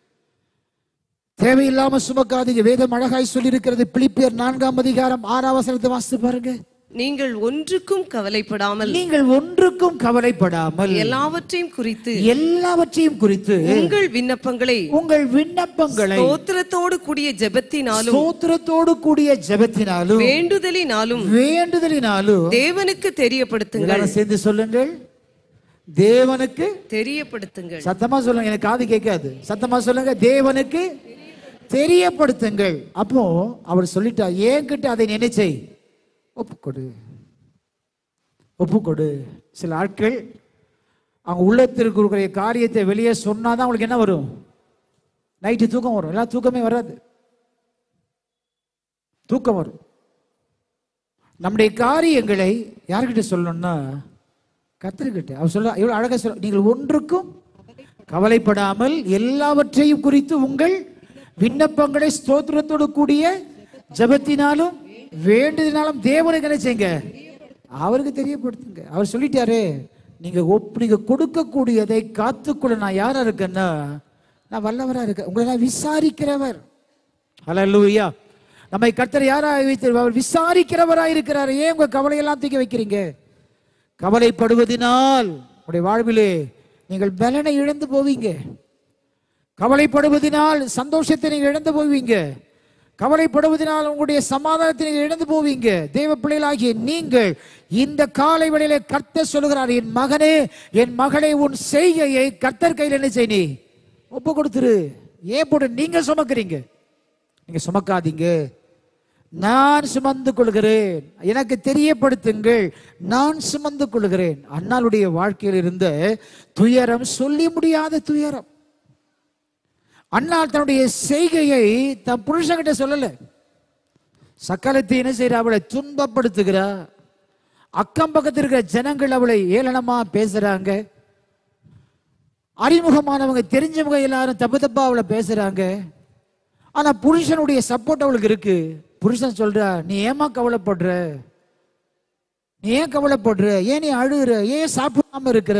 தேவையில்லாம சுமக்காதீங்க வேதம் அழகாய் சொல்லியிருக்கிறது பிலிப்பியர் நான்காம் அதிகாரம் ஆறாம் வசனத்தை வாசித்து பாருங்க நீங்கள் ஒன்றுக்கும் கவலைப்படாமல் நீங்கள் ஒன்றுக்கும் கவலைப்படாமல் எல்லாவற்றையும் குறித்து எல்லாவற்றையும் குறித்து உங்கள் விண்ணப்பங்களை உங்கள் விண்ணப்பங்களை ஸ்தோத்திரத்தோடு கூடிய ஜெபத்தினாலும் ஸ்தோத்திரத்தோடு கூடிய ஜெபத்தினாலும் வேண்டுதலினாலும் வேண்டுதலினாலும் தேவனுக்கு தெரியப்படுத்துங்கள் எல்லாரும் சேர்ந்து சொல்லுங்கள் தேவனுக்கு தெரியப்படுத்துங்கள் சத்தமா சொல்லுங்க எனக்கு காது கேட்காது சத்தமா சொல்லுங்க தேவனுக்கு தெரியப்படுத்துங்கள் அப்போ அவர் சொல்லிட்டா என்கிட்ட அதை நினைச்சை ஒப்புக்கொடு ஒப்புக்கொடு சில ஆட்கள் அவங்க உள்ளத்திற்கு இருக்கிற காரியத்தை வெளியே சொன்னாதான் அவங்களுக்கு என்ன வரும் நைட்டு தூக்கம் வரும் எல்லாம் தூக்கமே வராது தூக்கம் வரும் நம்முடைய காரியங்களை யார்கிட்ட சொல்லணும்னா கத்திரிக்கிட்ட அவர் சொல்ல இவ்வளவு அழகா சொல்ல நீங்கள் ஒன்றுக்கும் கவலைப்படாமல் எல்லாவற்றையும் குறித்து உங்கள் விண்ணப்பங்களை ஸ்தோத்திரத்தோடு கூடிய ஜெபத்தினாலும் வேண்டுதனாலும் தேவனுக்கு என்ன செய்யுங்க அவருக்கு தெரியப்படுத்துங்க அவர் சொல்லிட்டாரு நீங்க ஒப் நீங்க கொடுக்கக்கூடியதை காத்துக்கொள்ள நான் யாரா இருக்கேன்னா நான் வல்லவரா இருக்கேன் உங்களை நான் விசாரிக்கிறவர் ஹalleluya நம்மை கர்த்தர் யாராக வைத்து அவர் விசாரிக்கிறவராக இருக்கிறார் ஏன் உங்க கவலையெல்லாம் தூக்கி வைக்கிறீங்க கவலைப்படுவதினால் உங்களுடைய வாழ்விலே நீங்கள் பலனை இழந்து போவீங்க கவலைப்படுவதினால் சந்தோஷத்தை நீங்கள் இழந்து போவீங்க கவலைப்படுவதனால் உங்களுடைய சமாதானத்தை நீங்கள் இழந்து போவீங்க தேவ பிள்ளைகளாகிய நீங்கள் இந்த காலை வேளையிலே கர்த்தர் சொல்லுகிறார் என் மகனே என் மகளை உன் செய்கையை கர்த்தர் கையில் என்ன செய் நீ ஒப்பு கொடுத்துரு ஏன் போட்டு நீங்க சுமக்கிறீங்க நீங்க சுமக்காதீங்க நான் சுமந்து கொள்கிறேன் எனக்கு தெரியப்படுத்துங்கள் நான் சுமந்து கொள்கிறேன் அண்ணாளுடைய வாழ்க்கையில் இருந்த துயரம் சொல்லி முடியாத துயரம் அண்ணாள் தன்னுடைய செய்கையை தன் புருஷன்கிட்ட சொல்லல சக்கலத்தை என்ன செய்யற அவளை துன்பப்படுத்துகிறா அக்கம் பக்கத்தில் இருக்கிற ஜனங்கள் அவளை ஏளனமா பேசுறாங்க அறிமுகமானவங்க தெரிஞ்சவங்க எல்லாரும் தப்பு தப்பா அவளை பேசுறாங்க ஆனா புருஷனுடைய சப்போர்ட் அவளுக்கு இருக்கு புருஷன் சொல்றா நீ ஏமா கவலைப்படுற நீ ஏன் கவலைப்படுற ஏன் நீ அழுகுற ஏன் சாப்பிடாம இருக்கிற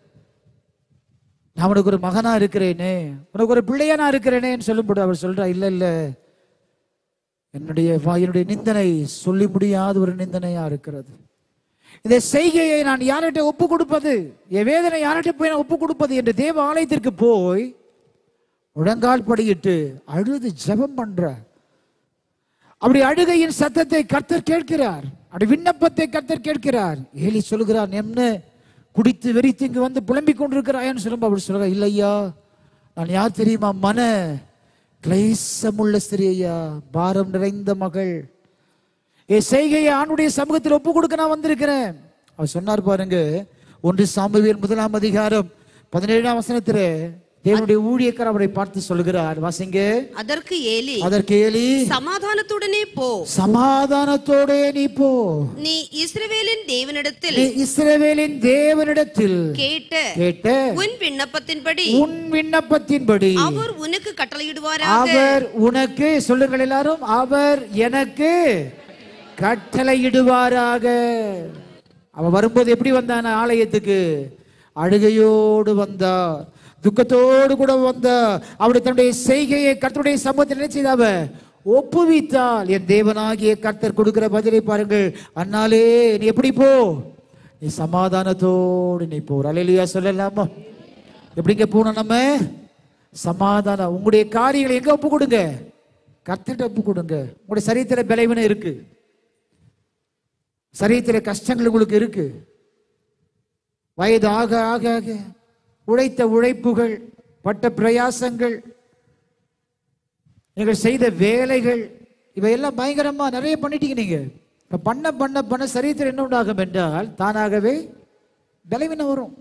நான் உனக்கு ஒரு மகனா இருக்கிறேனே உனக்கு ஒரு பிள்ளையா நான் இருக்கிறேனேன்னு சொல்லும்போது அவர் சொல்றா இல்ல இல்ல என்னுடைய வா- என்னுடைய நிந்தனை சொல்லி முடியாத ஒரு நிந்தனையா இருக்கிறது இந்த செய்கையை நான் யார்கிட்ட ஒப்பு கொடுப்பது என் வேதனை யார்கிட்ட போய் நான் ஒப்பு கொடுப்பது என்று தேவ ஆலயத்திற்கு போய் முழங்கால் படியிட்டு அழுது ஜெபம் பண்ற அப்படி அழுகையின் சத்தத்தை கர்த்தர் கேட்கிறார் அப்படி விண்ணப்பத்தை கர்த்தர் கேட்கிறார் ஏலி சொல்கிறார் என்ன குடித்து வெறித்து இங்கு வந்து புலம்பிக் கொண்டிருக்கிறாயன்னு சொல்லும்போது அவர் சொல்கிறார் இல்லையா நான் யார் தெரியுமா மன கிளைசமுள்ள ஸ்திரீ ஐயா பாரம் நிறைந்த மகள் என் செய்கையை ஆணுடைய சமூகத்தில் ஒப்பு கொடுக்க நான் வந்திருக்கிறேன் அவர் சொன்னார் பாருங்க ஒன்று சாமுவேல் முதலாம் அதிகாரம் பதினேழாம் வசனத்துல தேவனுடைய ஊழியக்காரர் அவரை பார்த்து சொல்கிறார் வாசிங்க அதற்கு ஏலி அதற்கு ஏலி சமாதானத்துடனே போ சமாதானத்தோடே நீ போ நீ இஸ்ரவேலின் தேவனிடத்தில் நீ இஸ்ரவேலின் தேவனிடத்தில் கேட்ட கேட்ட உன் விண்ணப்பத்தின்படி உன் விண்ணப்பத்தின்படி அவர் உனக்கு கட்டளையிடுவாராக அவர் உனக்கு சொல்லுங்கள் எல்லாரும் அவர் எனக்கு கட்டளையிடுவாராக அவன் வரும்போது எப்படி வந்தான் ஆலயத்துக்கு அழுகையோடு வந்தா துக்கத்தோடு கூட வந்தா அவருடைய தன்னுடைய செய்கையை கர்த்தருடைய சமூகத்தில் என்ன செய்த அவ ஒப்புவித்தால் என் தேவனாகிய கர்த்தர் கொடுக்கிற பதிலை பாருங்கள் அண்ணாலே நீ எப்படி போ நீ சமாதானத்தோடு நீ போ அலையிலியா சொல்லலாமா எப்படிங்க போனோம் நம்ம சமாதானம் உங்களுடைய காரியங்களை எங்க ஒப்பு கொடுங்க கர்த்தர்கிட்ட ஒப்பு கொடுங்க உங்களுடைய சரீரத்தில் பலவீனம் இருக்கு சரீரத்தில் கஷ்டங்கள் உங்களுக்கு இருக்கு வயது ஆக ஆக ஆக உழைத்த உழைப்புகள் பட்ட பிரயாசங்கள் நீங்கள் செய்த வேலைகள் இவையெல்லாம் பயங்கரமா நிறைய பண்ணிட்டீங்க நீங்க இப்ப பண்ண பண்ண பண்ண சரீரத்தில் என்ன உண்டாகும் என்றால் தானாகவே பலவீனம் வரும்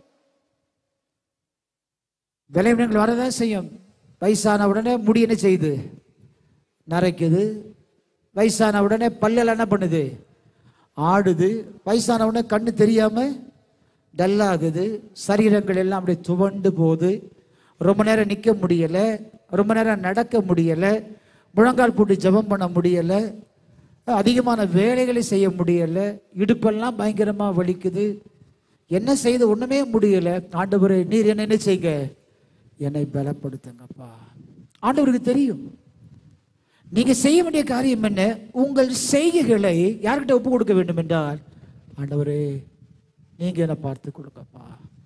பலவீனங்கள் வரதான் செய்யும் வயசான உடனே முடி என்ன செய்யுது நரைக்குது வயசான உடனே பல்லெல்லாம் என்ன பண்ணுது ஆடுது வயசான உடனே கண்ணு தெரியாம டல்லாகுது சரீரங்கள் எல்லாம் அப்படியே துவண்டு போகுது ரொம்ப நேரம் நிற்க முடியல ரொம்ப நேரம் நடக்க முடியல முழங்கால் போட்டு ஜெபம் பண்ண முடியல அதிகமான வேலைகளை செய்ய முடியல இடுப்பெல்லாம் பயங்கரமா வலிக்குது என்ன செய்து ஒண்ணுமே முடியல ஆண்டவரே நீர் என்ன என்ன செய்யுங்க என்னை பலப்படுத்துங்கப்பா ஆண்டவருக்கு தெரியும் நீங்க செய்ய வேண்டிய காரியம் என்ன உங்கள் செய்கைகளை யார்கிட்ட ஒப்பு கொடுக்க வேண்டும் என்றால் ஆண்டவரே நீங்க என்ன பார்த்து கொடுங்கப்பா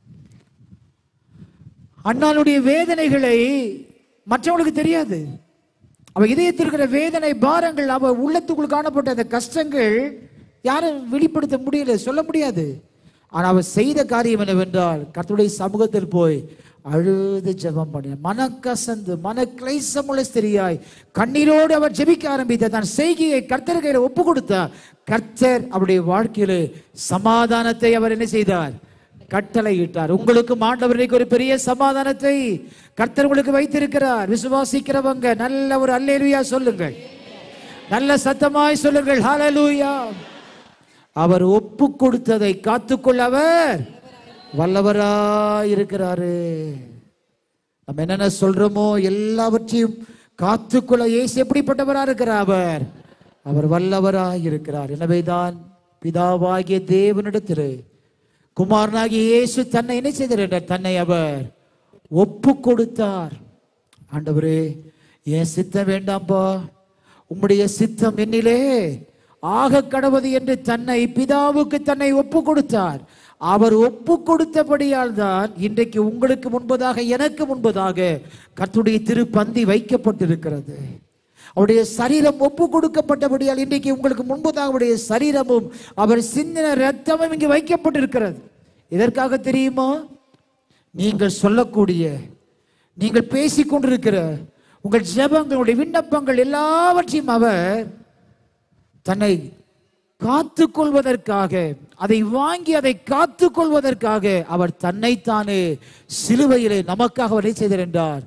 அண்ணாளுடைய வேதனைகளை மற்றவங்களுக்கு தெரியாது அவ இதயத்தில் இருக்கிற வேதனை பாரங்கள் அவ உள்ளத்துக்குள் காணப்பட்ட அந்த கஷ்டங்கள் யாரும் வெளிப்படுத்த முடியல சொல்ல முடியாது ஆனா அவ செய்த காரியம் என்னவென்றால் கர்த்தருடைய சமூகத்தில் போய் அழுது ஜெபம் பண்ண மனக்கசந்து மன கிளைசமுள்ள ஸ்திரியாய் கண்ணீரோடு அவர் ஜெபிக்க ஆரம்பித்த தன் செய்கையை கர்த்தர் கையில ஒப்பு கொடுத்தார் கர்த்தர் அவருடைய வாழ்க்கையில சமாதானத்தை அவர் என்ன செய்தார் கட்டளையிட்டார் உங்களுக்கு ஆண்டவர் இன்னைக்கு ஒரு பெரிய சமாதானத்தை கர்த்தர் உங்களுக்கு வைத்திருக்கிறார் விசுவாசிக்கிறவங்க நல்ல ஒரு அல்லேலுயா சொல்லுங்கள் நல்ல சத்தமாய் சொல்லுங்கள் ஹalleluya அவர் ஒப்பு கொடுத்ததை காத்துக்கொள்ள அவர் வல்லவராய் இருக்கிறாரு நம்ம என்னென்ன சொல்றோமோ எல்லாவற்றையும் காத்துக்கொள்ள இயேசு எப்படிப்பட்டவரா இருக்கிறார் அவர் அவர் வல்லவராய் இருக்கிறார் எனவேதான் பிதாவாகிய தேவனிடத்திலே குமாரனாகிய இயேசு தன்னை என்ன செய்தார் என்றார் தன்னை அவர் ஒப்பு கொடுத்தார் ஆண்டவரே என் சித்தம் வேண்டாம்பா உம்முடைய சித்தம் என்னிலே ஆக கடவுது என்று தன்னை பிதாவுக்கு தன்னை ஒப்பு கொடுத்தார் அவர் ஒப்பு கொடுத்தபடியால் தான் இன்றைக்கு உங்களுக்கு முன்பதாக எனக்கு முன்பதாக கர்த்தருடைய திருப்பந்தி வைக்கப்பட்டிருக்கிறது அவருடைய சரீரம் ஒப்பு கொடுக்கப்பட்டபடியால் இன்றைக்கு உங்களுக்கு முன்பதாக அவருடைய சரீரமும் அவர் சிந்தின ரத்தமும் இங்கு வைக்கப்பட்டிருக்கிறது இதற்காக தெரியுமா நீங்கள் சொல்லக்கூடிய நீங்கள் பேசிக் கொண்டிருக்கிற உங்கள் ஜெபங்கள் உங்களுடைய விண்ணப்பங்கள் எல்லாவற்றையும் அவர் தன்னை காத்துக்கொள்வதற்காக அதை வாங்கி அதை காத்துக்கொள்வதற்காக அவர் தன்னைத்தானே சிலுவையிலே நமக்காக அவர் என்ன செய்தார் என்றார்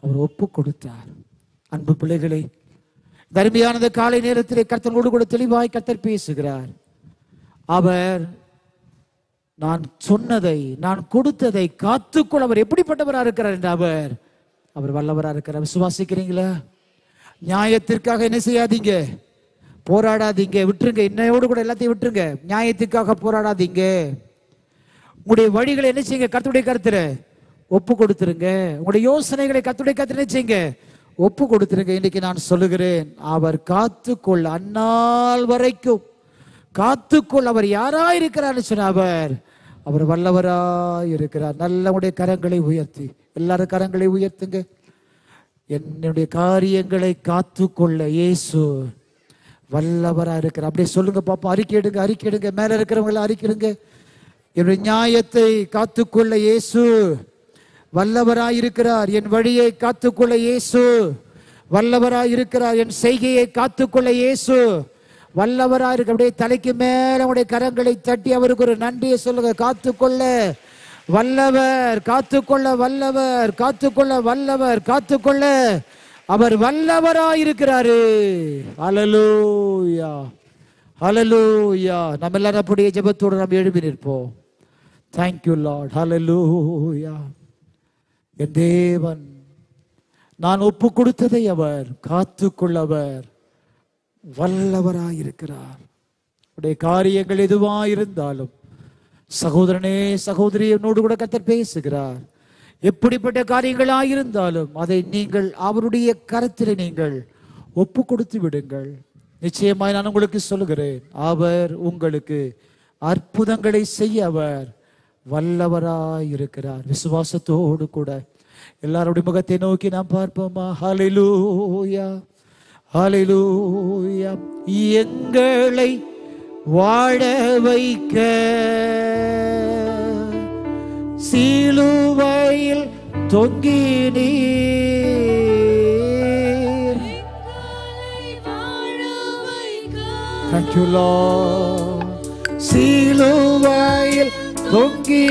அவர் ஒப்பு கொடுத்தார் அன்பு பிள்ளைகளை தர்மியானது காலை நேரத்திலே கர்த்தனோடு கூட தெளிவாய் கர்த்தர் பேசுகிறார் அவர் நான் சொன்னதை நான் கொடுத்ததை காத்துக்கொள்ள அவர் எப்படிப்பட்டவரா இருக்கிறார் என்று அவர் அவர் வல்லவரா இருக்கிறார் விசுவாசிக்கிறீங்களா நியாயத்திற்காக என்ன செய்யாதீங்க போராடாதீங்க விட்டுருங்க என்னையோடு கூட எல்லாத்தையும் விட்டுருங்க நியாயத்துக்காக போராடாதீங்க உங்களுடைய வழிகளை என்ன செய்யுங்க கர்த்தருடைய கருத்துல ஒப்பு கொடுத்துருங்க உங்களுடைய யோசனைகளை கர்த்தருடைய கருத்துல என்ன செய்யுங்க ஒப்பு கொடுத்துருங்க இன்னைக்கு நான் சொல்லுகிறேன் அவர் காத்துக்கொள்ள அந்நாள் வரைக்கும் காத்துக்கொள் அவர் யாரா இருக்கிறார்னு சொன்ன அவர் அவர் வல்லவரா இருக்கிறார் நல்ல உடைய கரங்களை உயர்த்தி எல்லாரும் கரங்களை உயர்த்துங்க என்னுடைய காரியங்களை காத்துக்கொள்ள இயேசு வல்லவரா இருக்கிறார் அப்படியே சொல்லுங்க பாப்பா அறிக்கையிடுங்க அறிக்கையிடுங்க மேல இருக்கிறவங்கள அறிக்கையிடுங்க என்னுடைய நியாயத்தை காத்துக்கொள்ள இயேசு வல்லவராய் இருக்கிறார் என் வழியை காத்துக்கொள்ள இயேசு வல்லவராய் இருக்கிறார் என் செய்கையை காத்துக்கொள்ள இயேசு வல்லவராய் இருக்க அப்படியே தலைக்கு மேல உடைய கரங்களை தட்டி அவருக்கு ஒரு நன்றியை சொல்லுங்க காத்துக்கொள்ள வல்லவர் காத்துக்கொள்ள வல்லவர் காத்துக்கொள்ள வல்லவர் காத்துக்கொள்ள அவர் வல்லவராய் இருக்கிறாரு அலலூயா ஹalleluya நம்ம எல்லாரும் அப்படியே ஜெபத்தோடு நாம் எழுப்பி நிற்போம் தேங்க்யூ லார்ட் ஹalleluya என் தேவன் நான் ஒப்பு கொடுத்ததை அவர் காத்துக்கொள்ளவர் வல்லவராய் இருக்கிறார் உடைய காரியங்கள் எதுவா இருந்தாலும் சகோதரனே சகோதரி என்னோடு கூட கத்தர் பேசுகிறார் எப்படிப்பட்ட காரியங்களாய் இருந்தாலும் அதை நீங்கள் அவருடைய கரத்தில் நீங்கள் ஒப்பு கொடுத்து விடுங்கள் நிச்சயமாய் நான் உங்களுக்கு சொல்லுகிறேன் அவர் உங்களுக்கு அற்புதங்களை செய்ய அவர் வல்லவராய் இருக்கிறார் விசுவாசத்தோடு கூட எல்லாருடைய முகத்தை நோக்கி நாம் பார்ப்போமா ஹalleluya ஹalleluya எங்களை வாழ வைக்க சிலுவையில் தொங்கி நீர் Thank you, Lord. சிலுவையில் தொங்கி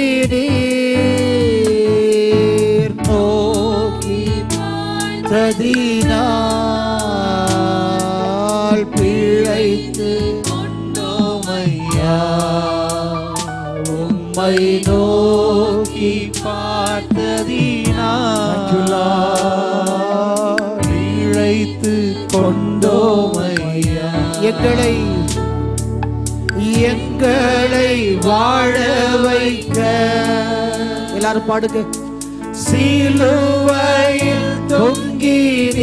நீர் நோக்கி ததினால் பிழைத்து கொண்டோமையா உம்மை நோக்கி பார்த்ததினால் இழைத்து கொண்டோமையா எங்களை எங்களை வாழ வைக்க எல்லாரும் பாடுங்க சிலுவையில் தொங்கி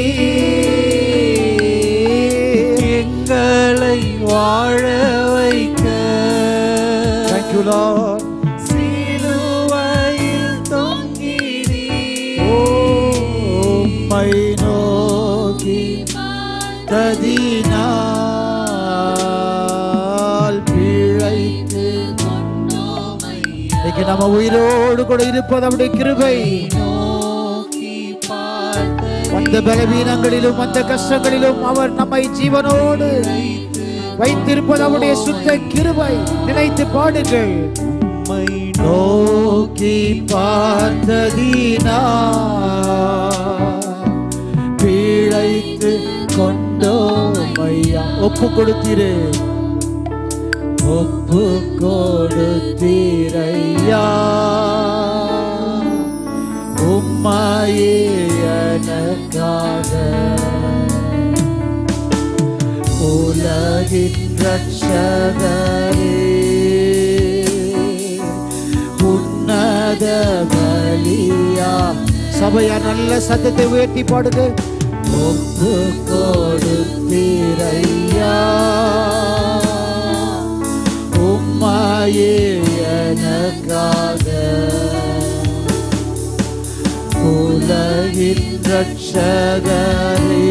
எங்களை வாழ வைக்க Thank you, Lord. சிலுவையில் தொங்கி உம்மை நோக்கி ததினால் பிழைத்து இன்னைக்கு நம்ம உயிரோடு கூட இருப்பது அவருடைய கிருபை அந்த பலவீனங்களிலும் அந்த கஷ்டங்களிலும் அவர் நம்மை ஜீவனோடு வைத்திருப்பது அவருடைய சுத்த கிருபை நினைத்து பாடுங்கள் நோக்கி பார்த்ததினா பிழைத்து கொண்டோமையா ஒப்பு கொடுத்தீரே ஒப்பு கொடுத்தீரையா உம்மாயே எனக்காக உலகின் ரட்சகரே உன்னத பலியா சபையா நல்ல சத்தத்தை உயர்த்தி பாடுங்க ஒப்பு கொடுத்தீரையா உம்மாயே எனக்காக உலகின் ரட்சகரே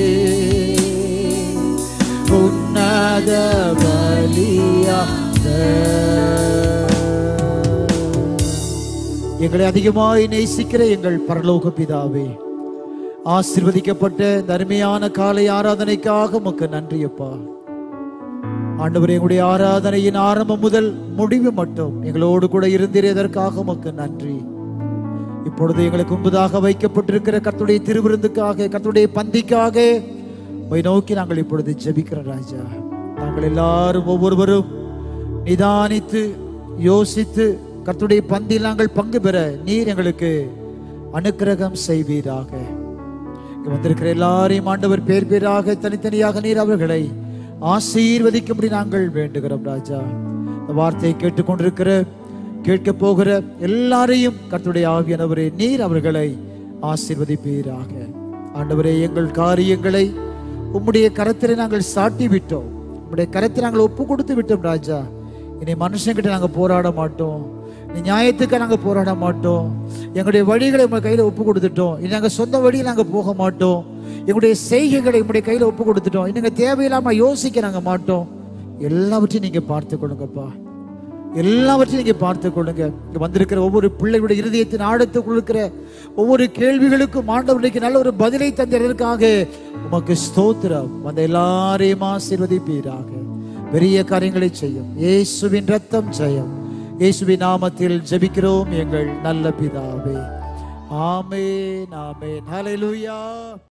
உன்னத பலியாக எங்களை அதிகமாய் நேசிக்கிற எங்கள் பரலோக பிதாவே ஆசிர்வதிக்கப்பட்ட இந்த அருமையான காலை ஆராதனைக்காக உமக்கு நன்றி அப்பா ஆண்டவரே எங்களுடைய ஆராதனையின் ஆரம்பம் முதல் முடிவு மட்டும் எங்களோடு கூட இருந்ததற்காக உமக்கு நன்றி இப்போ இப்பொழுது எங்களுக்கு முன்பதாக வைக்கப்பட்டிருக்கிற கர்த்தருடைய திருவிருந்துக்காக கர்த்தருடைய பந்திக்காக உம்மை நோக்கி நாங்கள் இப்பொழுது ஜெபிக்கிறோம் ராஜா நாங்கள் எல்லாரும் ஒவ்வொருவரும் நிதானித்து யோசித்து கர்த்தருடைய பந்தியில் நாங்கள் பங்கு பெற நீர் எங்களுக்கு அனுக்கிரகம் செய்வீராக இங்க வந்திருக்கிற எல்லாரையும் ஆண்டவர் பேர் பேராக தனித்தனியாக நீர் அவர்களை ஆசீர்வதிக்கும்படி நாங்கள் வேண்டுகிறோம் ராஜா இந்த வார்த்தையை கேட்டுக்கொண்டிருக்கிற கேட்க போகிற எல்லாரையும் கர்த்தருடைய ஆவியானவரே நீர் அவர்களை ஆசீர்வதிப்பீராக ஆண்டவரே எங்கள் காரியங்களை உம்முடைய கரத்திலே நாங்கள் சாட்டி விட்டோம் உம்முடைய கரத்தை நாங்கள் ஒப்பு கொடுத்து விட்டோம் ராஜா இனி மனுஷங்கிட்ட நாங்க போராட மாட்டோம் நீ நியாயத்துக்கு நாங்க போராட மாட்டோம் எங்களுடைய வழிகளை உங்க கையில ஒப்பு கொடுத்துட்டோம் இனி நாங்க சொந்த வழியில் நாங்க போக மாட்டோம் எங்களுடைய செய்கைகளை உங்களுடைய கையில ஒப்பு கொடுத்துட்டோம் இனி நாங்க தேவையில்லாம யோசிக்க நாங்க மாட்டோம் எல்லாவற்றையும் நீங்க பார்த்து கொள்ளுங்கப்பா எல்லாவற்றையும் நீங்க பார்த்து கொள்ளுங்க இங்க வந்திருக்கிற ஒவ்வொரு பிள்ளைகளுடைய இருதயத்தின் ஆழத்துக்குள் இருக்கிற ஒவ்வொரு கேள்விகளுக்கும் ஆண்டவருக்கு நல்ல ஒரு பதிலை தந்ததற்காக உமக்கு ஸ்தோத்திரம் வந்த எல்லாரையும் ஆசீர்வதிப்பீராக பெரிய காரியங்களை செய்யும் இயேசுவின் ரத்தம் ஜெயம் இயேசுவின் நாமத்தில் ஜெபிக்கிறோம் எங்கள் நல்ல பிதாவே ஆமென் ஆமென் ஹalleluya